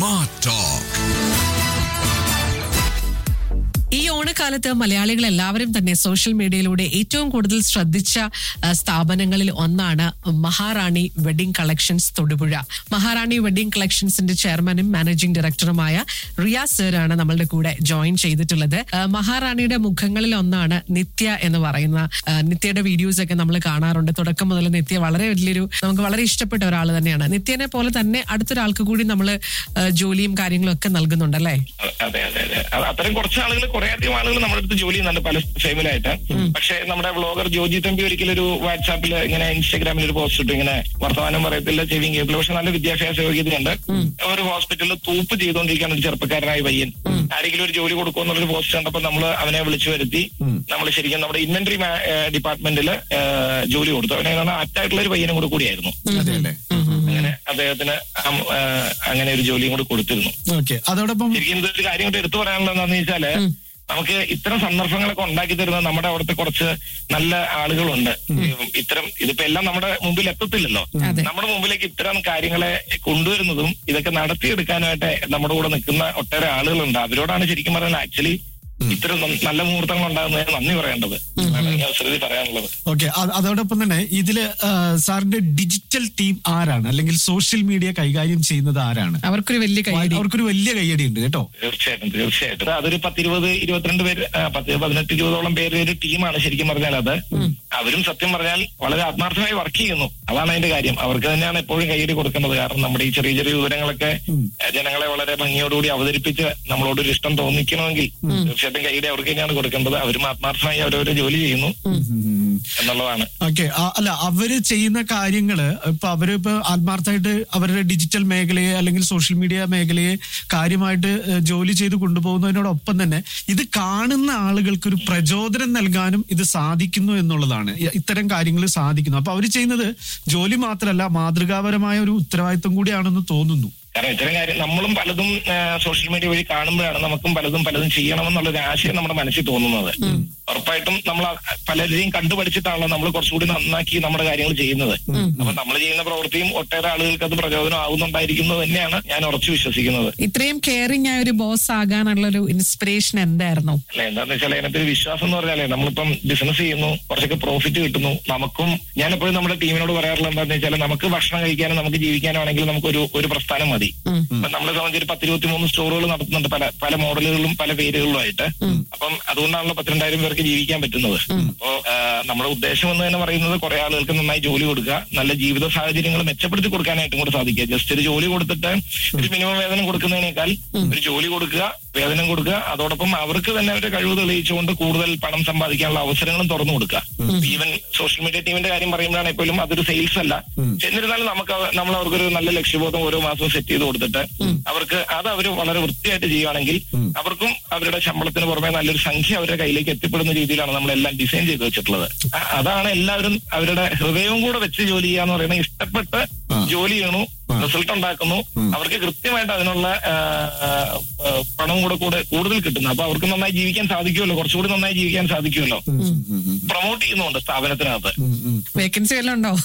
Smart Talk. ഈ ഓണക്കാലത്ത് മലയാളികൾ എല്ലാവരും തന്നെ സോഷ്യൽ മീഡിയയിലൂടെ ഏറ്റവും കൂടുതൽ ശ്രദ്ധിച്ച ആ, സ്ഥാപനങ്ങളിൽ ഒന്നാണ് Maharani wedding collections Thodupuzha Maharani wedding കളക്ഷൻസിന്റെ ചെയർമാനും മാനേജിംഗ് ഡയറക്ടറുമായ റിയാസ് സാറാണ് നമ്മളുടെ കൂടെ ജോയിൻ ചെയ്തിട്ടുള്ളത് ആ, മഹാറാണിയുടെ മുഖങ്ങളിൽ ഒന്നാണ് നിത്യ എന്ന് പറയുന്ന ആ, നിത്യയുടെ വീഡിയോസ് ഒക്കെ നമ്മൾ കാണാറുണ്ട് തുടക്കം മുതൽ നിത്യ വളരെ വലിയൊരു നമുക്ക് വളരെ ഇഷ്ടപ്പെട്ട ഒരാൾ തന്നെയാണ് നിത്യനെ പോലെ തന്നെ അടുത്തൊരാൾക്ക് കൂടി നമ്മൾ ജോലിയും കാര്യങ്ങളും ഒക്കെ നൽകുന്നുണ്ടല്ലേ അതെ അതെ അതെ അത് അത്തരം കുറച്ച് ആളുകൾ കുറെ അധികം ആളുകൾ നമ്മുടെ അടുത്ത് ജോലി ചെയ്യുന്നുണ്ട് പല ഫേമിലായിട്ട് പക്ഷെ നമ്മുടെ വ്ളോഗർ ജോജി തമ്പി ഒരിക്കലും ഒരു വാട്സാപ്പിൽ ഇങ്ങനെ ഇൻസ്റ്റാഗ്രാമിൽ ഒരു പോസ്റ്റ് ഇട്ടു ഇങ്ങനെ വർത്തമാനം പറയത്തില്ല ചെവിയും കേൾക്കില്ല പക്ഷെ നല്ല വിദ്യാഭ്യാസ യോഗ്യതയുണ്ട് ഒരു ഹോസ്പിറ്റലിൽ തൂപ്പ് ചെയ്തുകൊണ്ടിരിക്കുകയാണ് ഒരു ചെറുപ്പക്കാരനായ പയ്യൻ ആരെങ്കിലും ഒരു ജോലി കൊടുക്കുമെന്നുള്ളൊരു പോസ്റ്റ് കണ്ടപ്പോൾ നമ്മൾ അവനെ വിളിച്ചു വരുത്തി നമ്മൾ ശരിക്കും നമ്മുടെ ഇൻവെന്ററി ഡിപ്പാർട്ട്മെന്റിൽ ജോലി കൊടുത്തു അവനെ ആറ്റായിട്ടുള്ള ഒരു പയ്യനും കൂടെ കൂടിയായിരുന്നു അതെ അല്ലേ അങ്ങനെ അദ്ദേഹത്തിന് അം- ആ, അങ്ങനെ ഒരു ജോലിയും കൂടെ കൊടുത്തിരുന്നു ഓക്കെ അതോടൊപ്പം ശരിക്കും ഇതൊരു കാര്യം കൂടെ എടുത്തു പറയാനുള്ളത് എന്താണെന്ന് വെച്ചാല് നമുക്ക് ഇത്തരം സന്ദർഭങ്ങളൊക്കെ ഉണ്ടാക്കി തരുന്ന നമ്മുടെ അവിടുത്തെ കുറച്ച് നല്ല ആളുകളുണ്ട് ഇത്തരം ഇതിപ്പോ എല്ലാം നമ്മുടെ മുമ്പിൽ എത്തത്തില്ലല്ലോ നമ്മുടെ മുമ്പിലേക്ക് ഇത്തരം കാര്യങ്ങളെ കൊണ്ടുവരുന്നതും ഇതൊക്കെ നടത്തിയെടുക്കാനായിട്ട് നമ്മുടെ കൂടെ നിൽക്കുന്ന ഒട്ടേറെ ആളുകളുണ്ട് അവരോടാണ് ശരിക്കും പറഞ്ഞാൽ ആക്ച്വലി ഇത്തരം ന- നല്ല മുഹൂർത്തങ്ങൾ ഉണ്ടാകുന്നതിന് നന്ദി പറയേണ്ടത് അതാണ് ഈ അവസരത്തിൽ പറയാനുള്ളത് ഓക്കെ അതോടൊപ്പം തന്നെ ഇതില് ആ, സാറിന്റെ ഡിജിറ്റൽ ടീം ആരാണ് അല്ലെങ്കിൽ സോഷ്യൽ മീഡിയ കൈകാര്യം ചെയ്യുന്നത് ആരാണ് അവർക്കൊരു വലിയ കൈയടി അവർക്കൊരു വലിയ കൈയടി ഉണ്ട് കേട്ടോ തീർച്ചയായിട്ടും തീർച്ചയായിട്ടും അതൊരു പത്തിരുപത് ഇരുപത്തിരണ്ട് പേര് ആ, പത്ത് പതിനെട്ട് ഇരുപതോളം പേര് ഒരു ടീമാണ് ശരിക്കും പറഞ്ഞാൽ അത് അവരും സത്യം പറഞ്ഞാൽ വളരെ ആത്മാർത്ഥമായി വർക്ക് ചെയ്യുന്നു അതാണ് അതിന്റെ കാര്യം അവർക്ക് തന്നെയാണ് എപ്പോഴും കൈയ്യടി കൊടുക്കേണ്ടത് കാരണം നമ്മുടെ ഈ ചെറിയ ചെറിയ വിവരങ്ങളൊക്കെ ഏ, ജനങ്ങളെ വളരെ ഭംഗിയോടുകൂടി അവതരിപ്പിച്ച് നമ്മളോടൊരു ഇഷ്ടം തോന്നിക്കണമെങ്കിൽ തീർച്ചയായിട്ടും കൈയ്യടി അവർക്ക് തന്നെയാണ് കൊടുക്കേണ്ടത് അവരും ആത്മാർത്ഥമായി അവരവരെ ജോലി ചെയ്യുന്നു എന്നുള്ളതാണ് ഓക്കെ അല്ല അവര് ചെയ്യുന്ന കാര്യങ്ങള് ഇപ്പൊ അവര് ഇപ്പൊ ആത്മാർത്ഥമായിട്ട് അവരുടെ ഡിജിറ്റൽ മേഖലയെ അല്ലെങ്കിൽ സോഷ്യൽ മീഡിയ മേഖലയെ കാര്യമായിട്ട് ഏഹ്, ജോലി ചെയ്ത് കൊണ്ടുപോകുന്നതിനോടൊപ്പം തന്നെ ഇത് കാണുന്ന ആളുകൾക്ക് ഒരു പ്രചോദനം നൽകാനും ഇത് സാധിക്കുന്നു എന്നുള്ളതാണ് ഇ- ഇത്തരം കാര്യങ്ങൾ സാധിക്കുന്നു അപ്പൊ അവർ ചെയ്യുന്നത് ജോലി മാത്രമല്ല മാതൃകാപരമായ ഒരു ഉത്തരവാദിത്വം കൂടിയാണെന്ന് തോന്നുന്നു കാരണം ഇത്തരം കാര്യം നമ്മളും പലതും സോഷ്യൽ മീഡിയ വഴി കാണുമ്പോഴാണ് നമുക്കും പലതും പലതും ചെയ്യണമെന്നുള്ളൊരു ആശയം നമ്മുടെ മനസ്സിൽ തോന്നുന്നത് ഉറപ്പായിട്ടും നമ്മൾ ആ- പലരെയും കണ്ടുപഠിച്ചിട്ടാണല്ലോ നമ്മൾ കുറച്ചുകൂടി നന്നാക്കി നമ്മുടെ കാര്യങ്ങൾ ചെയ്യുന്നത് അപ്പൊ നമ്മൾ ചെയ്യുന്ന പ്രവൃത്തിയും ഒട്ടേറെ ആളുകൾക്ക് അത് പ്രചോദനം ആവുന്നുണ്ടായിരിക്കുന്നത് തന്നെയാണ് ഞാൻ ഉറച്ചു വിശ്വസിക്കുന്നത് ഇത്രയും കെയറിംഗ് ആയ ഒരു ബോസ് ആകാനുള്ള ഒരു ഇൻസ്പിറേഷൻ എന്തായിരുന്നു അല്ല എന്താന്ന് വെച്ചാൽ അതിനകത്ത് ഒരു വിശ്വാസം എന്ന് പറഞ്ഞാലേ നമ്മളിപ്പം ബിസിനസ് ചെയ്യുന്നു കുറച്ചൊക്കെ പ്രോഫിറ്റ് കിട്ടുന്നു നമുക്കും ഞാൻ എപ്പോഴും നമ്മുടെ ടീമിനോട് പറയാറുള്ളത് എന്താണെന്ന് വെച്ചാൽ നമുക്ക് ഭക്ഷണം കഴിക്കാനും നമുക്ക് ജീവിക്കാനും ആണെങ്കിൽ നമുക്ക് ഒരു ഒരു പ്രസ്ഥാനം മതി ഇപ്പൊ നമ്മളെ സംബന്ധിച്ച് ഒരു പത്തിരുപത്തി മൂന്ന് സ്റ്റോറുകൾ നടത്തുന്നുണ്ട് പല പല മോഡലുകളിലും പല പേരുകളിലുമായിട്ട് അപ്പം അതുകൊണ്ടാണല്ലോ പത്തിരണ്ടായിരം പേർക്ക് ജീവിക്കാൻ പറ്റുന്നത് അപ്പോ ആ, നമ്മുടെ ഉദ്ദേശം എന്ന് തന്നെ പറയുന്നത് കുറെ ആളുകൾക്ക് നന്നായി ജോലി കൊടുക്കുക നല്ല ജീവിത സാഹചര്യങ്ങൾ മെച്ചപ്പെടുത്തി കൊടുക്കാനായിട്ടും കൂടെ സാധിക്കുക ജസ്റ്റ് ഒരു ജോലി കൊടുത്തിട്ട് ഒരു മിനിമം വേതനം കൊടുക്കുന്നതിനേക്കാൾ ഒരു ജോലി കൊടുക്കുക വേതനം കൊടുക്കുക അതോടൊപ്പം അവർക്ക് തന്നെ അവരുടെ കഴിവ് തെളിയിച്ചുകൊണ്ട് കൂടുതൽ പണം സമ്പാദിക്കാനുള്ള അവസരങ്ങളും തുറന്നു കൊടുക്കുക ഈവൻ സോഷ്യൽ മീഡിയ ടീമിന്റെ കാര്യം പറയുമ്പോഴാണ് എപ്പോഴും അതൊരു സെയിൽസ് അല്ല എന്നിരുന്നാലും നമുക്ക് അവ- നമ്മൾ അവർക്കൊരു നല്ല ലക്ഷ്യബോധം ഓരോ മാസവും സെറ്റ് ചെയ്ത് കൊടുത്തിട്ട് അവർക്ക് അത് അവർ വളരെ വൃത്തിയായിട്ട് ചെയ്യുകയാണെങ്കിൽ അവർക്കും അവരുടെ ശമ്പളത്തിന് പുറമെ നല്ലൊരു സംഖ്യ അവരുടെ കയ്യിലേക്ക് എത്തിപ്പെടുന്ന രീതിയിലാണ് നമ്മളെല്ലാം ഡിസൈൻ ചെയ്ത് വെച്ചിട്ടുള്ളത് അ- അതാണ് എല്ലാവരും അവരുടെ ഹൃദയവും കൂടെ വെച്ച് ജോലി ചെയ്യാന്ന് പറയുന്നത് ഇഷ്ടപ്പെട്ട് ജോലി ചെയ്യണു റിസൾട്ട് ഉണ്ടാക്കുന്നു അവർക്ക് കൃത്യമായിട്ട് അതിനുള്ള ആ, ആ, ആ, പണം കൂടെ കൂടെ കൂടുതൽ കിട്ടുന്നു അപ്പൊ അവർക്ക് നന്നായി ജീവിക്കാൻ സാധിക്കുമല്ലോ കുറച്ചുകൂടി നന്നായി ജീവിക്കാൻ സാധിക്കുമല്ലോ പ്രൊമോട്ട് ചെയ്യുന്നുണ്ട് സ്ഥാപനത്തിനകത്ത് വേക്കൻസി വല്ലതും ഉണ്ടോ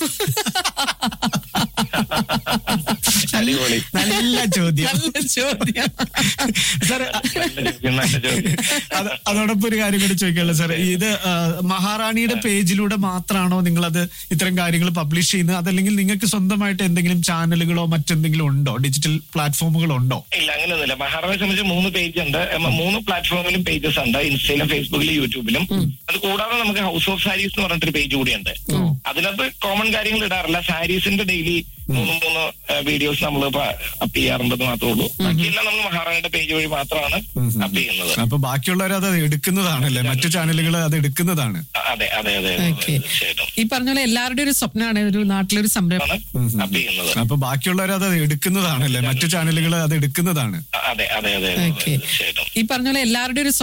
അടിപൊളി നല്ല ചോദ്യം നല്ല ചോദ്യം സാർ നല്ല ചോദ്യം, നല്ല ചോദ്യം. അത് അതോടൊപ്പം ഒരു കാര്യം കൂടി ചോദിക്കാനുള്ള സാർ ഇത് ആ, മഹാറാണിയുടെ പേജിലൂടെ മാത്രമാണോ നിങ്ങളത് ഇത്തരം കാര്യങ്ങൾ പബ്ലിഷ് ചെയ്യുന്നത് അതല്ലെങ്കിൽ നിങ്ങൾക്ക് സ്വന്തമായിട്ട് എന്തെങ്കിലും ചാനലുകളോ മറ്റെന്തെങ്കിലും ഉണ്ടോ ഡിജിറ്റൽ പ്ലാറ്റ്ഫോമുകളോ ഉണ്ടോ ഇല്ല അങ്ങനെയൊന്നുമില്ല മഹാറാണിയെ സംബന്ധിച്ച് മൂന്ന് പേജ് ഉണ്ട് എം, മൂന്ന് പ്ലാറ്റ്ഫോമിലും പേജസ് ഉണ്ട് ഇൻസ്റ്റയിലും ഫേസ്ബുക്കിലും യൂട്യൂബിലും അത് കൂടാതെ നമുക്ക് ഹൗസ് ഓഫ് സാരീസ് എന്ന് പറഞ്ഞിട്ടൊരു പേജ് കൂടിയുണ്ട് അതിനകത്ത് കോമൺ കാര്യങ്ങൾ ഇടാറില്ല സാരീസിന്റെ ഡെയിലി മൂന്ന് മൂന്ന് വീഡിയോസ് നമ്മൾ അപ്പ് ചെയ്യാറുണ്ടെന്ന് മാത്രമേ ഉള്ളൂ ബാക്കിയെല്ലാം നമ്മൾ മഹാറാണിയുടെ പേജ് വഴി മാത്രമാണ് അപ്പ് ചെയ്യുന്നത് അപ്പൊ ബാക്കിയുള്ളവർ അത് എടുക്കുന്നതാണല്ലേ മറ്റു ചാനലുകൾ അത് എടുക്കുന്നതാണ് അ- അതെ അതെ അതെ അതെ, ഓക്കെ തീർച്ചയായിട്ടും ഈ പറഞ്ഞ പോലെ എല്ലാവരുടെയും ഒരു സ്വപ്നമാണ് ഒരു നാട്ടിലൊരു സംരംഭം ആണ് അപ്പ് ചെയ്യുന്നത് അപ്പൊ ബാക്കിയുള്ളവർ അത് എടുക്കുന്നതാണല്ലേ മറ്റു ചാനലുകൾ അത് എടുക്കുന്നതാണ് അ- അതെ അതെ അതെ അതെ, ഓക്കെ തീർച്ചയായിട്ടും ഈ പറഞ്ഞ പോലെ എല്ലാവരുടെയും ഒരു